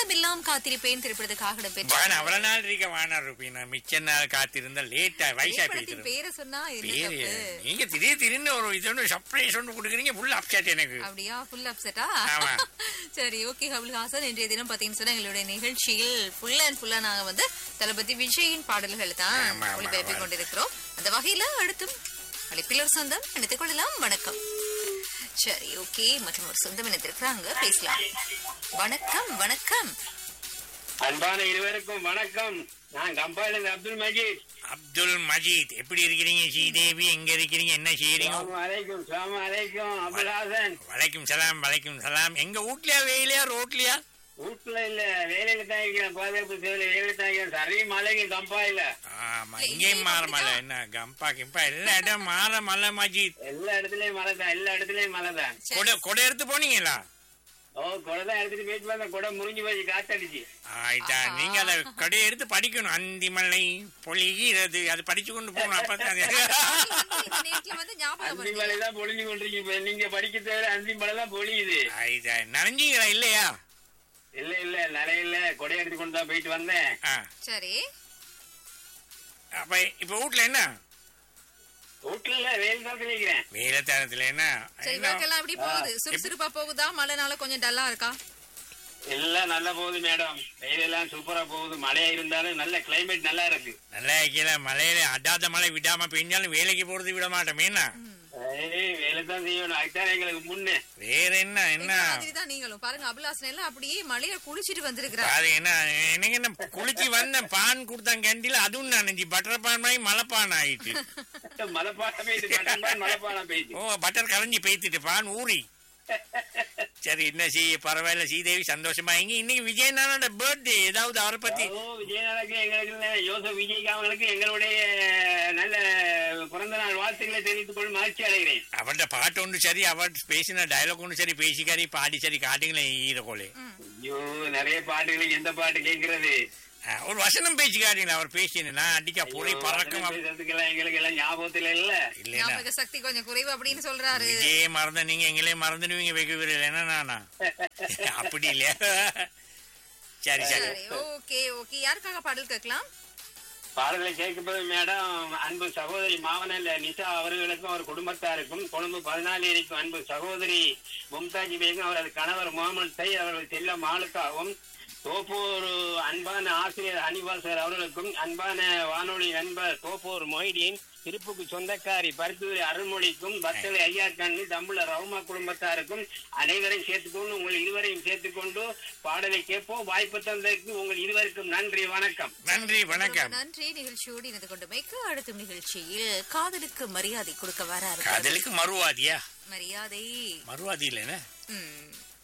மாதமெல்லாம் காத்திருப்பேன் திரைப்படத்துக்காக இடம்பெற்ற வான அவ்வளவு நாள் இருக்க வானா ரூபினா மிச்ச நாள் காத்திருந்தா லேட்டா வயசா திரைப்படத்தின் போயிட்டு பேரை சொன்னா என்ன பேரு தப்பு நீங்க திடீர் திடீர்னு ஒரு இது ஒன்று சர்ப்ரைஸ் ஒன்று கொடுக்குறீங்க ஃபுல் அப்செட் எனக்கு அப்படியா ஃபுல் அப்செட்டா ஆமா. சரி ஓகே கபில் ஹாசன் இன்றைய தினம் பாத்தீங்கன்னு சொன்னா எங்களுடைய நிகழ்ச்சியில் ஃபுல் அண்ட் ஃபுல்லா நாங்க வந்து தளபதி விஜயின் பாடல்கள் தான் ஆமா, ஆமா, ஒளிபரப்பிக் ஆமா. கொண்டிருக்கிறோம் அந்த வகையில அடுத்தும் அழைப்பில் ஒரு சொந்தம் இணைத்துக் கொள்ளலாம் வணக்கம் சரி ஓகே மற்றும் ஒரு சொந்தம் இணைத்திருக்கிறாங்க பேசலாம் வணக்கம் வணக்கம் அன்பான இருவருக்கும் வணக்கம் நான் கம்பாயிலிருந்து அப்துல் மஜீத் அப்துல் மஜீத் எப்படி இருக்கிறீங்க ஸ்ரீதேவி எங்க இருக்கிறீங்க என்ன செய்யறீங்க சலாம் அலைக்கும் சலாம் அலைக்கும் அப்துல் ஹாசன் வலைக்கும் சலாம் வலைக்கும் சலாம் எங்க வீட்லயா வெயிலையா ரோட்லயா வீட்டுல இல்ல வேலையில தான் இருக்கிறேன் பாதுகாப்பு சேவையில வேலையில தான் இருக்கிறேன் சரி மலைக்கு கம்பாயில ஆமா இங்கேயும் மாற மலை என்ன கம்பா கிம்பா எல்லா இடம் மாற மலை மஜீத் எல்லா இடத்துலயும் மழை தான் எல்லா இடத்துலயும் மழை தான் கொடை கொடை எடுத்து போனீங்களா ஓ கொடை தான் எடுத்துட்டு போயிட்டு வந்தேன் கொடை முறிஞ்சு போய் காத்தடிச்சு ஆயிட்டா நீங்க அதை கொடையை எடுத்து படிக்கணும் அந்தி மலை பொழிகிறது அது படிச்சு கொண்டு போகணும் அப்பதான் அது- இந்த நேரத்துல வந்து ஞாபகம் அந்தி வருது. மலை தான் பொழிஞ்சு கொண்டிருக்கீங்க நீங்க படிக்க தேவை அந்தி மலை தான் பொழியுது ஆயிட்டா நனைஞ்சீங்களா இல்லையா இல்ல இல்ல நிறைய இல்ல கொடை எடுத்து கொண்டு தான் போயிட்டு வந்தேன் ஆ, சரி அப்ப இப்ப வீட்ல என்ன வீட்டுல இல்ல வேலை தான் இருக்கிறேன் வேலைத்தனத்துல என்ன சரி என்ன? ஒர்க் எல்லாம் எப்படி போகுது சுறுசுறுப்பா போகுதா மழைனால கொஞ்சம் டல்லா இருக்கா எல்லாம் நல்லா போகுது மேடம் வெயிலெல்லாம் சூப்பரா போகுது மழையா இருந்தாலும் நல்ல கிளைமேட் நல்லா இருக்கு நல்லா இருக்கல மழையில அடாத மழை விடாம பெஞ்சாலும் வேலைக்கு போறது விட மாட்டோமே என்ன ஏய் வேலை தான் செய்யணும் அதுதான் எங்களுக்கு முன்னே வேற என்ன என்ன மாதிரிதான் நீங்களும் பாருங்க அபிலாசன் எல்லாம் அப்படியே மழையில குளிச்சிட்டு வந்திருக்கிறார் அது என்ன எனக்கு என்ன குளிச்சு வந்த பான் கொடுத்தாங்க கேண்டில அதுவும் நனைஞ்சு பட்டர் பான் மாதிரி மலைப்பான் ஆயிட்டு மலைப்பாடம் பெய்யுது பட்டன் மலைப்பாடம் பெய்யுது ஓ பட்டர் கரைஞ்சி பெய்த்துட்டு பான் ஊறி சரி என்ன செய்ய பரவாயில்ல ஸ்ரீதேவி சந்தோஷமா இங்க இன்னைக்கு விஜயநாதனோட பர்த்டே ஏதாவது அவரை பத்தி ஓ விஜயநாதனுக்கு எங்களுக்கு யோசப் விஜய்க்கு அவங்களுக்கு எங்களுடைய நல்ல பிறந்த நாள் வாழ்த்துக்களை தெரிவித்துக் கொள்ள மகிழ்ச்சி அடைகிறேன் அவர்கிட்ட பாட்டு ஒன்று சரி அவர் பேசின டயலாக் ஒன்று சரி பேசிக்காரி பாடி சரி காட்டுங்களேன் ஈரக்கோலே ஐயோ நிறைய பாட்டுகளுக்கு எந்த பாட்டு கேட்கறது ஒரு வசனம் பேசி காட்டுங்களேன் அவர் பேசின நான் அடிக்கா பொறி பறக்கும் அப்ப- பேசுறதுக்கெல்லாம் எங்களுக்கு எல்லாம் ஞாபகத்துல இல்ல இல்லைன்னா ஞாபக சக்தி கொஞ்சம் குறைவு அப்படின்னு சொல்றாரு விஜயே மறந்த நீங்க எங்களே மறந்துடுவீங்க வெகு விரைவில் என்ன நானா அப்படி இல்லையா சரி சரி சரி ஓகே ஓகே யாருக்காக பாடல் கேட்கலாம் பாடலை கேட்கும்போது மேடம் அன்பு சகோதரி மாவனல்ல நிஷா அவர்களுக்கும் அவர் குடும்பத்தாருக்கும் கொழும்பு பதினாலு இருக்கும் அன்பு சகோதரி மும்தாஜி பேகும் அவரது கணவர் முகமது சை அவரது செல்ல மாலுக்காகவும் தோப்பூர் அன்பான ஆசிரியர் அனிவாசர் அவர்களுக்கும் அன்பான வானொலி நண்பர் தோப்பூர் மொய்டீன் திருப்புக்கு சொந்தக்காரி பருத்தூரி அருள்மொழிக்கும் பத்தலை ஐயா கண்ணு தம்புல ரவுமா குடும்பத்தாருக்கும் அனைவரையும் சேர்த்துக்கொண்டு உங்கள் இருவரையும் சேர்த்துக்கொண்டு பாடலை கேட்போம் வாய்ப்பு தந்ததற்கு உங்கள் இருவருக்கும் நன்றி வணக்கம் நன்றி வணக்கம் நன்றி நிகழ்ச்சியோடு இணைந்து கொண்டமைக்கு அடுத்த நிகழ்ச்சியில் காதலுக்கு மரியாதை கொடுக்க வராரு காதலுக்கு மறுவாதியா மரியாதை மறுவாதி இல்லைன்னா ம்